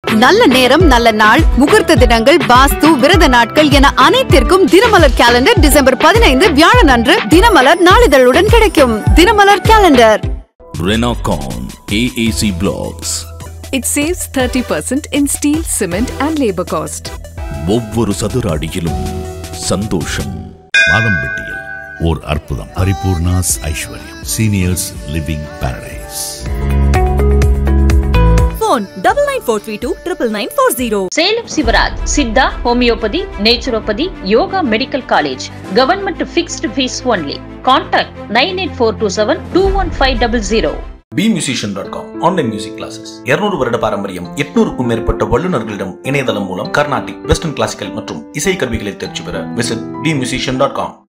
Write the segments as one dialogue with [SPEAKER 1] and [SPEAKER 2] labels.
[SPEAKER 1] நல்ல நேரம் நல்ல நாள் முகூர்த்த தினங்கள் வாஸ்து விரத நாட்கள் என அனைத்திற்கும் தினமலர் கேலண்டர் டிசம்பர் பதினைந்து வியாழன் அன்று தினமலர் நாளிதழுடன் கிடைக்கும் Dinamalar calendar
[SPEAKER 2] Renocon AAC Blocks
[SPEAKER 3] It saves 30% in steel, cement, and labor cost.
[SPEAKER 2] ஒவ்வொரு சதுர அடியிலும் சந்தோஷம்
[SPEAKER 4] மாதம்பட்டியில் ஓர் அற்புதம் Paripoorna's Aishwaryam seniors living paradise
[SPEAKER 5] phone double nine four three two triple nine four zero.
[SPEAKER 6] Salem Sivaraj Siddha homeopathy naturopathy yoga medical college government fixed fees only contact nine eight four two seven two one five double zero
[SPEAKER 7] பிmusician.com dot com online music classes இருநூறு வருட பாரம்பரியம் எட்நூறுக்கும் மேற்பட்ட வல்லுநர்களிடம் இணையதளம் மூலம் Carnatic western classical மற்றும் இசை கருவிகளை தேர்ச்சி பெற விசிட் பிmusician.com டாட் காம்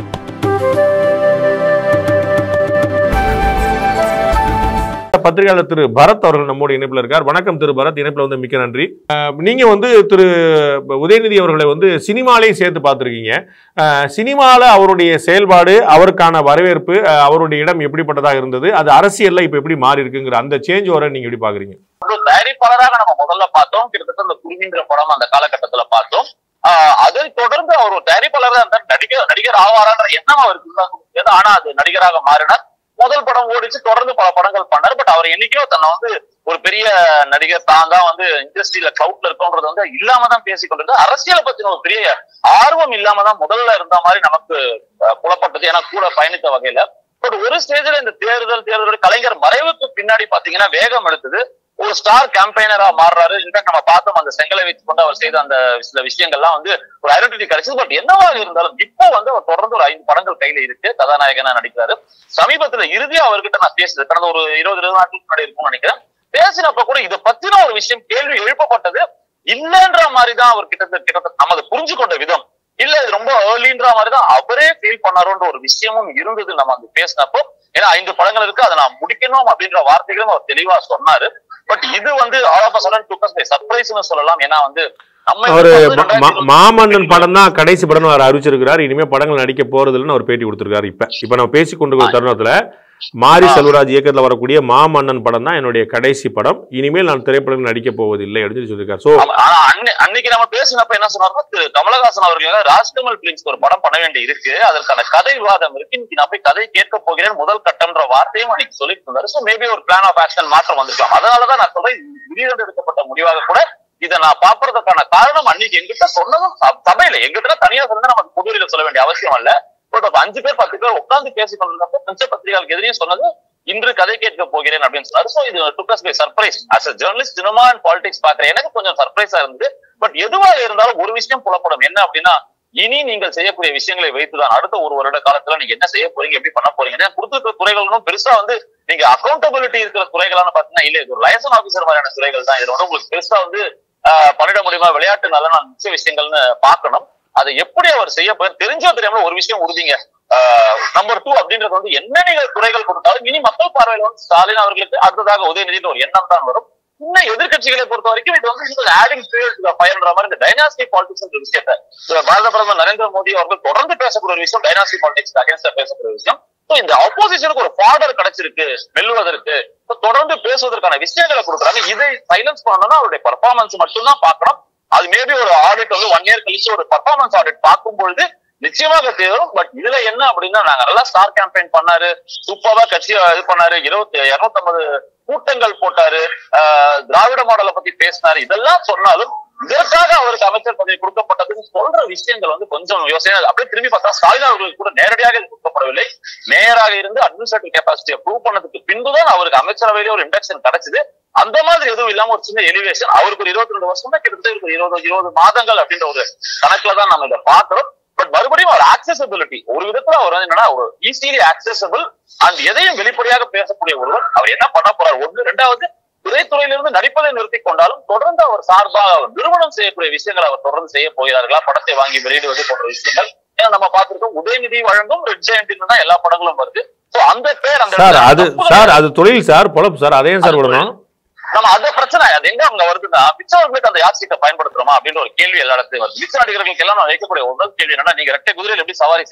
[SPEAKER 8] பத்திரிகையாளர் திரு பரத் அவர்கள் நம்மோடு இணைப்பில் இருக்கார் வணக்கம் திரு பரத் இணைப்பில் வந்து மிக்க நன்றி அஹ், நீங்க வந்து திரு உதயநிதி அவர்களை வந்து சினிமாலையும் சேர்த்து பார்த்துருக்கீங்க சினிமாவில் அவருடைய செயல்பாடு அவருக்கான வரவேற்பு அஹ், அவருடைய இடம் எப்படிப்பட்டதாக இருந்தது அது அரசியல்ல இப்ப எப்படி மாறி இருக்குங்கிற அந்த சேஞ்ச் வர நீங்க எப்படி பாக்குறீங்க
[SPEAKER 9] ஒரு தயாரிப்பாளராக நம்ம முதல்ல பார்த்தோம் கிட்டத்தட்ட இந்த குருவிங்கிற படம் அந்த காலகட்டத்துல பார்த்தோம் ஆஹ் அதை தொடர்ந்து அவர் ஒரு தயாரிப்பாளராக இருந்தார் நடிகர் நடிகர் ஆவாரான்ற எண்ணம் அவருக்கு இருந்தாங்க முடியாது ஆனா அது நடிகராக மாறினார் முதல் படம் ஓடிச்சு தொடர்ந்து பல படங்கள் பண்ணார் பட் அவர் என்னைக்கோ தன்னை வந்து ஒரு பெரிய நடிகர் தான் தான் வந்து இண்டஸ்ட்ரியில கிளவுட்ல இருக்கோன்றது வந்து இல்லாம தான் பேசிக்கொண்டிருந்தது அரசியலை பத்தின ஒரு பெரிய ஆர்வம் இல்லாம தான் முதல்ல இருந்த மாதிரி நமக்கு அஹ், புலப்பட்டது ஏன்னா கூட பயணித்த வகையில பட் ஒரு ஸ்டேஜ்ல இந்த தேர்தல் தேர்தல் கலைஞர் மறைவுக்கு பின்னாடி பாத்தீங்கன்னா வேகம் எடுத்தது ஒரு ஸ்டார் கேம்பெயினரா மாறுறாரு இன்ஃபேக்ட் நம்ம பார்த்தோம் அந்த செங்கலை வைத்துக் கொண்டு அவர் செய்த அந்த சில விஷயங்கள்லாம் வந்து ஒரு ஐடென்டிட்டி கிடைச்சது பட் என்னவாக இருந்தாலும் இப்போ வந்து அவர் தொடர்ந்து ஒரு ஐந்து படங்கள் கையில இருக்கு கதாநாயகனா நடிக்கிறாரு சமீபத்துல இறுதியா அவர்கிட்ட நான் பேசுறது கடந்த ஒரு இருபது இருபது நாட்களுக்கு முன்னாடி இருக்கும்னு நினைக்கிறேன் பேசினப்ப கூட இதை பத்தின ஒரு விஷயம் கேள்வி எழுப்பப்பட்டது இல்லைன்ற மாதிரிதான் அவர் கிட்டத்தட்ட கிட்டத்தட்ட நம்ம அதை புரிஞ்சு கொண்ட விதம் இல்ல இது ரொம்ப ஏர்லின்ற மாதிரிதான் அவரே ஃபீல் பண்ணாரோன்ற ஒரு விஷயமும் இருந்தது நம்ம அங்க பேசினப்போ ஏன்னா ஐந்து படங்கள் இருக்கு அதை நான் முடிக்கணும் அப்படின்ற வார்த்தைகளும் அவர் தெளிவா சொன்னாரு பட் இது வந்து all of sudden took us by சர்ப்ரைஸ்னு சொல்லலாம் ஏன்னா வந்து நம்ம
[SPEAKER 8] அவரு
[SPEAKER 9] எதிர்பார்த்தது
[SPEAKER 8] மா-
[SPEAKER 9] 2020
[SPEAKER 8] மாமன்னன் படம் தான் கடைசி படம் அவர் அறிவிச்சிருக்கிறார் இனிமே படங்கள் நடிக்க போறது இல்லைன்னு அவர் பேட்டி கொடுத்திருக்காரு இப்ப இப்ப நம்ம பேசி கொண்டு தருணத்துல மாரி
[SPEAKER 9] ஆ.
[SPEAKER 8] செல்வராஜ் இயக்கத்துல வரக்கூடிய மாமன்னன் படம் தான் என்னுடைய கடைசி படம் இனிமேல் நான் திரைப்படங்கள் நடிக்க போவதில்லை அப்படின்னு சொல்லி சொல்லியிருக்காரு சோ
[SPEAKER 9] ஆமா, ஆனா அன்னை- அன்னைக்கு நம்ம பேசினப்ப என்ன சொன்னாருன்னா திரு கமலஹாசன் அவர்கள் ராஜ்கமல் பிலிம்ஸ்க்கு ஒரு படம் பண்ண வேண்டி இருக்கு அதற்கான கதை விவாதம் இருக்கு இன்னைக்கு நான் போய் கதை கேட்க போகிறேன் முதல் கட்டம்ன்ற வார்த்தையும் அன்னைக்கு சொல்லிட்டு இருந்தாரு சோ மேபி ஒரு பிளான் ஆஃப் ஆக்ஷன் மாற்றம் வந்திருக்கலாம் அதனாலதான் நான் சொல்றேன் இது திடீரென்று எடுக்கப்பட்ட முடிவாக கூட இதை நான் பாக்குறதுக்கான காரணம் அன்னைக்கு எங்கிட்ட சொன்னதும் ச- சபையில எங்கிட்ட தனியா சொன்னா நமக்கு பொதுவெளியில சொல்ல வேண்டிய அவசியம் இல்ல பட் ஒரு அஞ்சு பேர் பத்து பேர் உட்கார்ந்து பேசி கொண்டிருந்தப்போ பஞ்ச பத்திரிகைகளுக்கு எதிரையும் சொன்னது இன்று கதை கேட்க போகிறேன் அப்படின்னு சொன்னாரு சோ இது took us by surprise as a journalist cinema and politics பாக்குறேன் எனக்கு கொஞ்சம் சர்ப்ரைஸா இருந்தது பட் எதுவாக இருந்தாலும் ஒரு விஷயம் புலப்படும் என்ன அப்படின்னா இனி நீங்கள் செய்யக்கூடிய விஷயங்களை வைத்துதான் அடுத்த ஒரு வருட காலத்துல நீங்க என்ன செய்ய போறீங்க எப்படி பண்ண போறீங்க ஏன்னா கொடுத்துருக்க துறைகளும் பெருசா வந்து நீங்க அக்கௌண்டபிலிட்டி இருக்கிற துறைகளான்னு பாத்தீங்கன்னா இல்ல இது ஒரு லைசன் ஆபீசர் மாதிரியான துறைகள் தான் இதுல வந்து உங்களுக்கு பெருசா வந்து ஆஹ், பண்ணிட முடியுமா விளையாட்டு நல்ல முக்கிய விஷயங்கள்னு பார்க்கணும் அதை எப்படி அவர் செய்ய போய் தெரிஞ்சோ தெரியாம ஒரு விஷயம் உறுதிங்க நம்பர் டூ அப்படின்றது வந்து என்ன நீங்க துறைகள் கொடுத்தாலும் இனி மக்கள் பார்வையில வந்து ஸ்டாலின் அவர்களுக்கு அடுத்ததாக உதயநிதினு ஒரு எண்ணம் தான் வரும் இன்னும் எதிர்க்கட்சிகளை பொறுத்த வரைக்கும் இது வந்து ஆடிங் பயன்ற மாதிரி இந்த டைனாஸ்டி பாலிடிக்ஸ் விஷயத்தை அஹ் பாரத பிரதமர் நரேந்திர மோடி அவர்கள் தொடர்ந்து பேசக்கூடிய ஒரு விஷயம் டைனாஸ்டி பாலிடிக்ஸ் அகேன்ஸ்டா பேசக்கூடிய விஷயம் So, இந்த ஆப்போசிஷனுக்கு ஒரு ஃபாடர் கிடைச்சிருக்கு வெல்லுவதற்கு So, தொடர்ந்து பேசுவதற்கான விஷயங்களை கொடுக்குறாங்க இதை சைலன்ஸ் பண்ணணும்னா அவருடைய பர்ஃபார்மன்ஸ் மட்டும்தான் பார்க்கணும் அது மேபி ஒரு ஆடிட் வந்து ஒன் இயர் கழிச்சு ஒரு பர்ஃபார்மன்ஸ் ஆடிட் பார்க்கும் பொழுது நிச்சயமாக தேரும் பட் இதுல என்ன அப்படின்னா நாங்க நல்லா ஸ்டார் கேம்பெயின் பண்ணாரு சூப்பரா கட்சி இது பண்ணாரு இருபத்தி இருநூத்தம்பது கூட்டங்கள் போட்டாரு ஆஹ் திராவிட மாடலை பத்தி பேசினாரு இதெல்லாம் சொன்னாலும் இதற்காக அவருக்கு அமைச்சர் பதவி கொடுக்கப்பட்டதுன்னு சொல்ற விஷயங்கள் வந்து கொஞ்சம் யோசனை அப்படியே திரும்பி பார்த்தா ஸ்டாலின் அவர்களுக்கு கூட நேரடியாக இது கொடுக்கப்படவில்லை மேயராக இருந்து அட்மினிஸ்ட்ரேட்டிவ் கெப்பாசிட்டியை ப்ரூவ் பண்ணதுக்கு பின்புதான் அவருக்கு அமைச்சரவையிலே ஒரு இண்டக்ஷன் கிடைச்சது அந்த மாதிரி எதுவும் இல்லாம ஒரு சின்ன எலிவேஷன் அவருக்கு ஒரு இருபத்தி ரெண்டு வருஷம் கிட்டத்தட்ட ஒரு இருபது இருபது மாதங்கள் அப்படின்ற ஒரு கணக்குல தான் நம்ம இதை பாக்குறோம் பட் மறுபடியும் ஒரு ஆக்சசபிலிட்டி ஒரு விதத்துல அவர் வந்து என்னன்னா ஒரு ஈஸிலி ஆக்சசபிள் அண்ட் எதையும் வெளிப்படையாக பேசக்கூடிய ஒருவர் அவர் என்ன பண்ண போறார் ஒண்ணு ரெண்டாவது திரைத்துறையிலிருந்து நடிப்பதை நிறுத்தி கொண்டாலும் தொடர்ந்து அவர் சார்பாக அவர் நிறுவனம் செய்யக்கூடிய விஷயங்களை அவர் தொடர்ந்து செய்ய போகிறார்களா படத்தை வாங்கி வெளியிடுவது போன்ற விஷயங்கள் ஏன்னா நம்ம பார்த்திருக்கோம் உதயநிதி வழங்கும் ரெட் ஜெயண்டின்னு தான் எல்லா படங்களும் வருது சோ அந்த பேர் அந்த
[SPEAKER 8] சார்
[SPEAKER 9] இடத்துல
[SPEAKER 8] அது
[SPEAKER 9] தப்பு
[SPEAKER 8] சார் அது தொழில் சார் பொழப்பு சார் அதையும் சார்
[SPEAKER 9] அது
[SPEAKER 8] விடணும்
[SPEAKER 9] நம்ம அந்த பிரச்சனை அது எங்க அங்க வருதுன்னா பிச்சவர்களுக்கு அந்த யாட்சிக்க பயன்படுத்துறோமா அப்படின்ற ஒரு கேள்வி எல்லா இடத்துலயும் வருது மிச்ச நடிகர்களுக்கு எல்லாம் நான் வைக்கக்கூடிய முதல் கேள்வி என்னன்னா நீங்க ரெட்டை குதிரையில் எப்படி சவாரி செய்யலாம்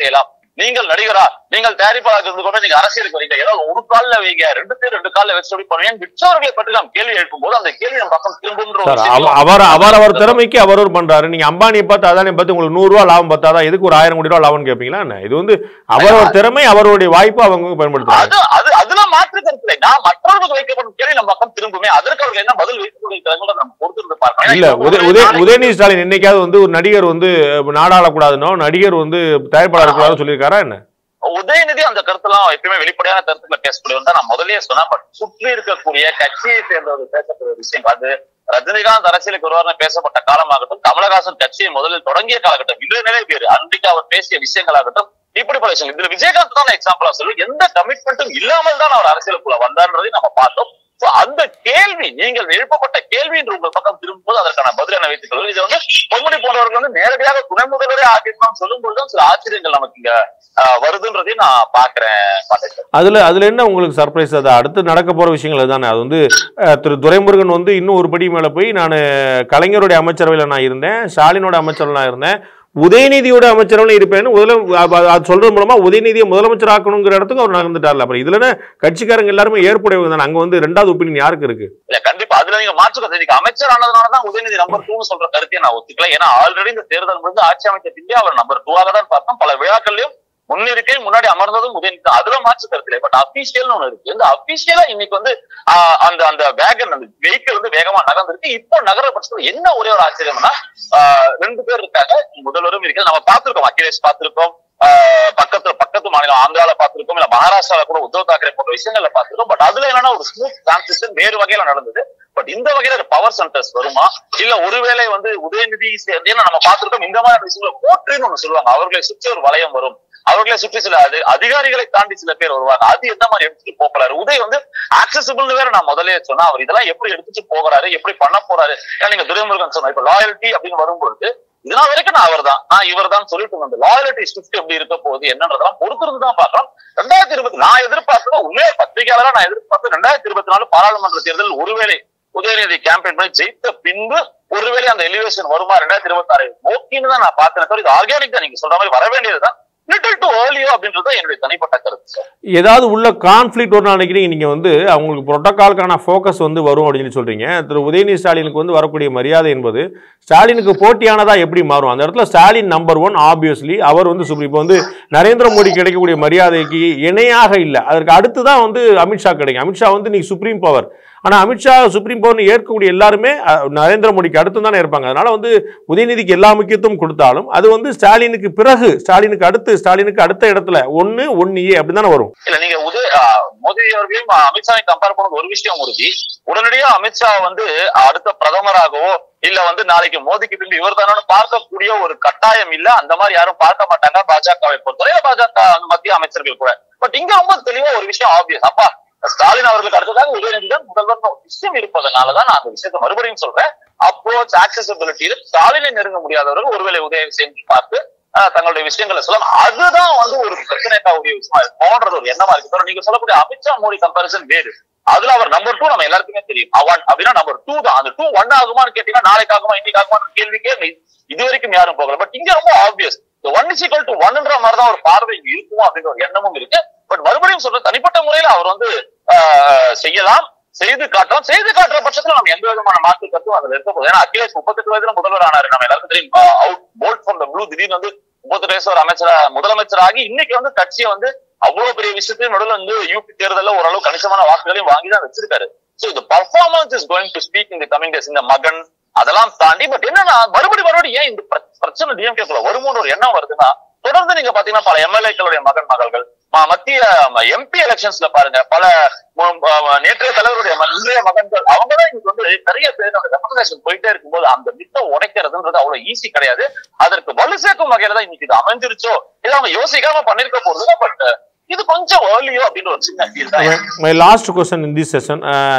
[SPEAKER 9] நீங்கள் நடிகரா நீங்கள் தயாரிப்பாளர் இருந்து கொண்டு நீங்க அரசியலுக்கு வரீங்க ஏதாவது ஒரு கால்ல வைங்க ரெண்டு பேர் ரெண்டு கால்ல வச்சு அப்படி பண்ணுவேன் விற்றவர்களை பற்றி நாம் கேள்வி எழுப்பும் போது அந்த கேள்வி நம்ம பக்கம் திரும்புன்ற ஒரு
[SPEAKER 8] சார்
[SPEAKER 9] விஷயத்தை
[SPEAKER 8] அவர் அவர் அவர் திறமைக்கு அவர் ஒரு பண்றாரு நீங்க அம்பானியை பார்த்து அதானி பார்த்து உங்களுக்கு நூறு ரூபா லாபம் பார்த்தாதான் எதுக்கு ஒரு ஆயிரம் கோடி ரூபா லாபம் கேட்பீங்களா என்ன இது வந்து அவரோட திறமை அவருடைய வாய்ப்பு அவங்க பயன்படுத்துறாங்க
[SPEAKER 9] அது அது அதுல மாற்று கருத்து இல்லை நான் மற்றவர்களுக்கு வைக்கப்படும் கேள்வி நம்ம பக்கம் திரும்புமே அதற்கு அவர்கள் என்ன பதில் வைத்துக் கொண்டிருக்கிறார்கள் நம்ம பொறுத்திருந்து பார்க்கணும்
[SPEAKER 8] இல்ல
[SPEAKER 9] ஏன்னா,
[SPEAKER 8] உதய
[SPEAKER 9] ஒரு
[SPEAKER 8] உதய
[SPEAKER 9] நாளைக்கு-
[SPEAKER 8] உதயநிதி ஸ்டாலின் என்னைக்காவது வந்து ஒரு நடிகர் வந்து நாடாளக்கூடாதுனோ நடிகர் வந்து தயாரிப்பாளர் இருக்கக்கூடாதுன்னு சொல்லியிருக்காரா என்ன
[SPEAKER 9] உதயநிதி அந்த கருத்தெல்லாம் எப்பயுமே வெளிப்படையான கருத்துக்களை பேசக்கூடியவன் தான் நான் முதல்லயே சொன்னேன் பட் சுற்றி இருக்கக்கூடிய கட்சியை சேர்ந்தவர் பேசக்கூடிய விஷயம் அது ரஜினிகாந்த் அரசியலுக்கு வருவார்னு பேசப்பட்ட காலமாகட்டும் கமலஹாசன் கட்சியை முதலில் தொடங்கிய காலகட்டம் இதுல நிறைய பேர் அன்றைக்கு அவர் பேசிய விஷயங்களாகட்டும் இப்படி பல விஷயங்கள் இதுல விஜயகாந்த் தான் எக்ஸாம்பிளா சொல்லி எந்த கமிட்மெண்ட்டும் இல்லாமல் தான் அவர் அரசியலுக்குள்ள வந்தார்ன்றதை நம்ம பார்த்தோம் So, அந்த கேள்வி நீங்கள் எழுப்பப்பட்ட கேள்வி என்று உங்கள் பக்கம் திரும்பும்போது அதற்கான பதில் என்ன வைத்துக் கொள்வது இது வந்து பொன்முடி போன்றவர்கள் வந்து நேரடியாக துணை முதல்வரே ஆகிருக்கலாம் சொல்லும் பொழுதுதான் சில ஆச்சரியங்கள் நமக்கு இங்க ஆஹ், வருதுன்றதையும் நான் பாக்குறேன் பாண்டியன்
[SPEAKER 8] அதுல அதுல என்ன உங்களுக்கு சர்ப்ரைஸ் அது அடுத்து நடக்க போற விஷயங்கள் அதுதானே அது வந்து அஹ், திரு துரைமுருகன் வந்து இன்னும் ஒரு படி மேல போய் நான் கலைஞருடைய அமைச்சரவையில நான் இருந்தேன் ஸ்டாலினோட அமைச்சரவையில் நான் இருந்தேன் உதயநிதியோட அமைச்சரவையில் இருப்பேன்னு முதல அ- அ- அது சொல்றது மூலமா உதயநிதியை முதலமைச்சர் ஆக்கணுங்கிற இடத்துக்கு அவர் நகர்ந்துட்டார்ல அப்புறம் இதுல என்ன கட்சிக்காரங்க எல்லாருமே ஏற்புடையவங்க தானே அங்க வந்து ரெண்டாவது ஒப்பீனியன் யாருக்கு இருக்கு
[SPEAKER 9] இல்ல கண்டிப்பா அதுல நீங்க மாற்றுக்க இன்னைக்கு அமைச்சர் ஆனதுனாலதான் உதயநிதி நம்பர் டூன்னு சொல்ற கருத்தையை நான் ஒத்துக்கல ஏன்னா ஆல்ரெடி இந்த தேர்தல் முடிந்து ஆட்சி அமைச்ச பின்னே அவர் நம்பர் டூவாக தான் பார்த்தோம் பல விழாக்கள்லயும் முன்னிருக்கை முன்னாடி அமர்ந்ததும் உதயநிதி தான். அதுல மாற்று கருத்து இல்லை பட் அபிஷியல்னு ஒண்ணு இருக்கு இந்த அபிஷியலா இன்னைக்கு வந்து ஆஹ், அந்த அந்த வேகன் அந்த வெஹிக்கிள் வந்து வேகமா நகர்ந்திருக்கு இப்போ நகர பட்சத்துல என்ன ஒரே ஒரு ஆச்சரியம்னா ஆஹ், ரெண்டு பேர் இருக்காங்க முதல்வரும் இருக்கு நம்ம பார்த்திருக்கோம் அகிலேஷ் பார்த்திருக்கோம் ஆஹ், பக்கத்துல பக்கத்து மாநிலம் ஆந்திரால பார்த்திருக்கோம் இல்ல மகாராஷ்டிரால கூட உத்தவ் தாக்கரே போன்ற விஷயங்கள்ல பார்த்திருக்கோம் பட் அதுல என்னன்னா ஒரு ஸ்மூத் டிரான்சிஷன் வேறு வகையில நடந்தது பட் இந்த வகையில பவர் சென்டர்ஸ் வருமா இல்ல ஒருவேளை வந்து உதயநிதி சேர்ந்து ஏன்னா நம்ம பார்த்திருக்கோம் இந்த மாதிரி விஷயங்களை போற்றுன்னு ஒண்ணு சொல்லுவாங்க அவர்களை சுற்றி ஒரு வளையம் வரும் அவர்களை சுற்றி சில அது அதிகாரிகளை தாண்டி சில பேர் வருவாங்க அது எந்த மாதிரி எடுத்துட்டு போகிறாரு உதய் வந்து ஆக்சசிபிள்னு வேற நான் முதலே சொன்னா அவர் இதெல்லாம் எப்படி எடுத்துட்டு போகிறாரு எப்படி பண்ண போறாரு ஏன்னா நீங்க துரைமுருகன் சொன்ன இப்ப லாயல்ட்டி அப்படின்னு வரும்பொழுது இதனால் வரைக்கும் நான் அவர் தான் நான் இவர் தான் சொல்லிட்டு வந்தேன் லாயலிட்டி ஷிஃப்ட் எப்படி இருக்க போகுது என்னன்றதெல்லாம் பொறுத்திருந்து தான் பார்க்கலாம் ரெண்டாயிரத்தி இருபத்தி நான் எதிர்பார்த்தது உண்மையா பத்திரிகையாளரா நான் எதிர்பார்த்து ரெண்டாயிரத்தி இருபத்தி நாலு பாராளுமன்ற தேர்தல் ஒருவேளை உதயநிதி கேம்பெயின் பண்ணி ஜெயித்த பின்பு ஒருவேளை அந்த எலிவேஷன் வருமா ரெண்டாயிரத்தி இருபத்தி ஆறு ஓகேன்னு தான் நான் பார்த்தேன் தவிர இது ஆர்கானிக் தான் நீங்க சொல்ற மாதிரி வர வேண்டியதுதான் லிட்டில் டு ஏர்லியோ அப்படின்றது தான் என்னுடைய தனிப்பட்ட கருத்து சார்
[SPEAKER 8] ஏதாவது உள்ள கான்ஃப்ளிக்ட் ஒரு நினைக்கிறீங்க நீங்க வந்து அவங்களுக்கு புரோட்டோகாலுக்கான ஃபோக்கஸ் வந்து வரும் அப்படின்னு சொல்லி சொல்றீங்க திரு உதயநிதி ஸ்டாலினுக்கு வந்து வரக்கூடிய மரியாதை என்பது ஸ்டாலினுக்கு போட்டியானதா எப்படி மாறும் அந்த இடத்துல ஸ்டாலின் நம்பர் ஒன் ஆப்வியஸ்லி அவர் வந்து சுப்ரீம் இப்போ வந்து நரேந்திர மோடி கிடைக்கக்கூடிய மரியாதைக்கு இணையாக இல்லை அதற்கு அடுத்து தான் வந்து அமித்ஷா கிடைக்கும் அமித்ஷா வந்து நீ சுப்ரீம் பவர் ஆனா அமித்ஷா சுப்ரீம் பவர்னு ஏற்கக்கூடிய எல்லாருமே அஹ், நரேந்திர மோடிக்கு அடுத்து தானே இருப்பாங்க அதனால வந்து உதயநிதிக்கு எல்லா முக்கியத்துவம் கொடுத்தாலும் அது வந்து ஸ்டாலினுக்கு பிறகு ஸ்டாலினுக்கு அடுத்து ஸ்டாலினுக்கு அடுத்த இடத்துல ஒன்னு ஒன்னு ஏ அப்படி தானே வரும்
[SPEAKER 9] இல்ல நீங்க உதய ஆஹ் மோடி அவர்களையும் ஆஹ் அமித்ஷாவை கம்பேர் பண்ணது ஒரு விஷயம் உறுதி உடனடியா அமித்ஷா வந்து அடுத்த பிரதமராகவோ இல்ல வந்து நாளைக்கு மோடிக்கு பின்பு இவர் தானு பார்க்கக்கூடிய ஒரு கட்டாயம் இல்ல அந்த மாதிரி யாரும் பார்க்க மாட்டாங்க பாஜகவை பொறுத்தவரை இல்ல பாஜக அந்த மத்திய அமைச்சர்கள் கூட பட் இங்க ரொம்ப தெளிவா ஒரு விஷயம் ஆப்வியஸ் அப்பா ஸ்டாலின் அவர்களுக்கு அடுத்ததாக உதயநிதி தான் முதல்வர் ஒரு விஷயம் இருப்பதனாலதான் நான் அந்த விஷயத்தை மறுபடியும் சொல்றேன் அப்ரோச் ஆக்சசிபிலிட்டியில ஸ்டாலினை நெருங்க முடியாதவர்கள் ஒருவேளை உதயம் செஞ்சு பார்த்து ஆஹ் தங்களுடைய விஷயங்களை சொல்லலாம் அதுதான் வந்து ஒரு பிரச்சனைக்காவுடைய விஷயமா இருக்கும்ன்றது ஒரு எண்ணமா இருக்கு தவிர நீங்க சொல்லக்கூடிய அமித்ஷா மோடி கம்பேரிசன் வேறு அதுல அவர் நம்பர் டூ நம்ம எல்லாருக்குமே தெரியும் அவன் அப்படின்னா நம்பர் டூ தான் அந்த டூ ஒன் ஆகுமான்னு கேட்டீங்கன்னா நாளைக்கு ஆகுமா இன்னைக்கு ஆகுமான்னு கேள்விக்கே நீ- இது வரைக்கும் யாரும் போகல பட் இங்க ரொம்ப ஆப்வியஸ் இந்த ஒன் இஸ் ஈக்குவல் டு ஒன்ன்ற மாதிரி தான் ஒரு பார்வை இங்க இருக்குமோ அப்படின்ற ஒரு எண்ணமும் இருக்கு பட் மறுபடியும் சொல்ற தனிப்பட்ட முறையில அவர் வந்து ஆஹ், செய்யலாம் செய்து காட்டலாம் செய்து காட்டுற பட்சத்துல நம்ம எந்த விதமான மாற்று கருத்தும் அதுல இருக்க போகுது ஏன்னா அகிலேஷ் முப்பத்தெட்டு வயதுல முதல்வர் ஆனாரு நம்ம எல்லாருக்கும் தெரியும் out bolt from the blue திடீர்னு வந்து முப்பத்தெட்டு வயசு ஒரு அமைச்சரா முதலமைச்சராகி இன்னைக்கு வந்து கட்சியை வந்து அவ்வளவு பெரிய விஷயத்தையும் நடுவில் வந்து யூபி தேர்தல்ல ஓரளவு கணிசமான வாக்குகளையும் வாங்கி தான் வச்சிருக்காரு சோ இந்த performance is going to speak இந்த கமிங் டேஸ் இந்த மகன் அதெல்லாம் தாண்டி பட் என்னன்னா மறுபடி மறுபடி ஏன் இந்த பிர- பிரச்சனை டிஎம்கே குள்ள வருமோன்னு ஒரு எண்ணம் வருதுன்னா தொடர்ந்து நீங்க பாத்தீங்கன்னா பல எம்எல்ஏக்களுடைய மகன் மகள்கள் ம- மத்திய எம்பி எலெக்ஷன்ஸ்ல பாருங்க பல ம- ம- நேற்றைய தலைவருடைய ம- இன்றைய மகன்கள் அவங்க தான் இன்னைக்கு வந்து நிறைய பேர் அந்த ரெப்ரசன்டேஷன் போயிட்டே இருக்கும்போது அந்த மித்த உடைக்கிறதுன்றது அவ்வளவு ஈஸி கிடையாது அதற்கு வலு சேர்க்கும் வகையில தான் இன்னைக்கு இது அமைஞ்சிருச்சோ இதை அவங்க யோசிக்காம பண்ணிருக்க போறது பட் இது கொஞ்சம் ஏர்லியோ அப்படின்னு ஒரு சின்ன ஃபீல் தான்
[SPEAKER 8] my last question in this session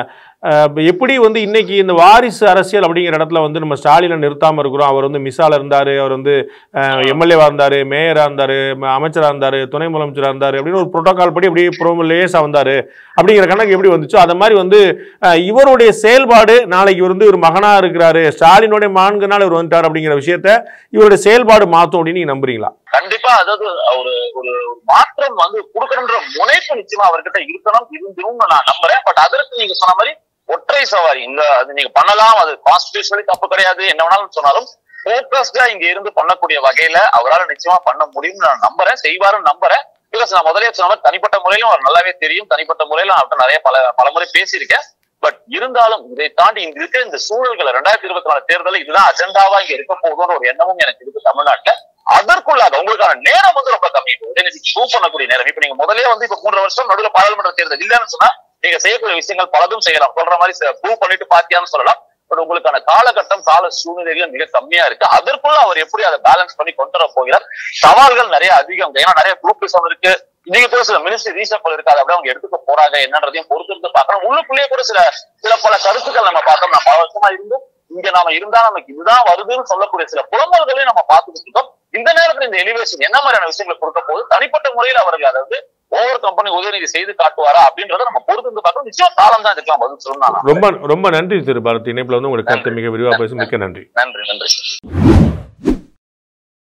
[SPEAKER 8] uh, இப்ப எப்படி வந்து இன்னைக்கு இந்த வாரிசு அரசியல் அப்படிங்கிற இடத்துல வந்து நம்ம ஸ்டாலினை நிறுத்தாம இருக்கிறோம் அவர் வந்து மிசால இருந்தாரு அவர் வந்து எம்எல்ஏவா இருந்தாரு மேயரா இருந்தாரு ம- அமைச்சரா இருந்தாரு துணை முதலமைச்சரா இருந்தாரு அப்படின்னு ஒரு புரோட்டோகால் படி அப்படியே ப்ரோமோ லேசா வந்தாரு அப்படிங்கிற கணக்கு எப்படி வந்துச்சோ அந்த மாதிரி வந்து அஹ், இவருடைய செயல்பாடு நாளைக்கு இவர் வந்து ஒரு மகனா இருக்கிறாரு ஸ்டாலினுடைய மகன்கனால இவர் வந்துட்டார் அப்படிங்கிற விஷயத்த இவருடைய செயல்பாடு மாத்தும் அப்படின்னு நீங்க நம்புறீங்களா
[SPEAKER 9] கண்டிப்பா அதாவது ஒரு ஒரு ஒரு மாற்றம் வந்து கொடுக்கணுன்ற முனைப்பு நிச்சயமா அவர்கிட்ட இருக்கணும் இருந்தும் நான் நம்புறேன் பட் அதற்கு நீங்க சொன்ன மாதிரி ஒற்றை சவாரி இந்த அது நீங்க பண்ணலாம் அது கான்ஸ்டியூஷனலி தப்பு கிடையாது என்ன வேணாலும் சொன்னாலும் போக்கஸ்டா இங்க இருந்து பண்ணக்கூடிய வகையில அவரால் நிச்சயமா பண்ண முடியும்னு நான் நம்புறேன் செய்வாருன்னு நம்புறேன் பிகாஸ் நான் முதலே சொன்ன மாதிரி தனிப்பட்ட முறையிலும் அவர் நல்லாவே தெரியும் தனிப்பட்ட முறையில அவர்கிட்ட நிறைய பல பல முறை பேசியிருக்கேன் பட் இருந்தாலும் இதை தாண்டி இங்க இருக்க இந்த சூழல்களை ரெண்டாயிரத்தி இருபத்தி நாலு தேர்தலில் இதுதான் அஜெண்டாவா இங்க இருக்க போகுதுன்ற ஒரு எண்ணமும் எனக்கு இருக்கு தமிழ்நாட்டுல அதற்குள்ளாக உங்களுக்கான நேரம் வந்து ரொம்ப கம்மி உதயநிதி ப்ரூவ் பண்ணக்கூடிய நேரம் இப்ப நீங்க முதலே வந்து இப்ப மூன்று வருஷம் நடுவில் பாராளுமன்ற தேர்தல் இல்லைன்னு சொன்னா நீங்க செய்யக்கூடிய விஷயங்கள் பலதும் செய்யலாம் சொல்ற மாதிரி ப்ரூவ் பண்ணிட்டு பாத்தியான்னு சொல்லலாம் பட் உங்களுக்கான காலகட்டம் கால சூழ்நிலைகள் மிக கம்மியா இருக்கு அதற்குள்ள அவர் எப்படி அதை பேலன்ஸ் பண்ணி கொண்டு வர போகிறார் சவால்கள் நிறைய அதிகம் ஏன்னா நிறைய குரூப்பிசம் இருக்கு இன்னைக்கு கூட சில மினிஸ்ட்ரி ரீசப்பிள் இருக்காது அப்படியே அவங்க எடுத்துக்க போறாங்க என்னன்றதையும் பொறுத்து இருந்து பார்க்கணும் உள்ளுக்குள்ளேயே கூட சில சில பல கருத்துக்கள் நம்ம பார்த்தோம் நம்ம பல வருஷமா இருந்து இங்க நாம இருந்தா நமக்கு இதுதான் வருதுன்னு சொல்லக்கூடிய சில புலம்பல்களையும் நம்ம பார்த்துக்கிட்டு இருக்கோம் இந்த நேரத்துல இந்த எலிவேஷன் என்ன மாதிரியான விஷயங்களை கொடுக்க போது தனிப்பட்ட முறையில் அவர்கள் அதாவது ஓவர் கம்பெனி உதயநிதி செய்து காட்டுவாரா அப்படின்றத நம்ம பொறுத்து இருந்து பார்க்கணும் நிச்சயம் காலம் தான் இருக்கலாம் பதில் சொல்லணும்
[SPEAKER 8] ரொம்ப ரொம்ப நன்றி திரு பாரத் இணைப்புல வந்து உங்களுக்கு கருத்து மிக விரிவா பேசும் மிக்க நன்றி
[SPEAKER 9] நன்றி நன்றி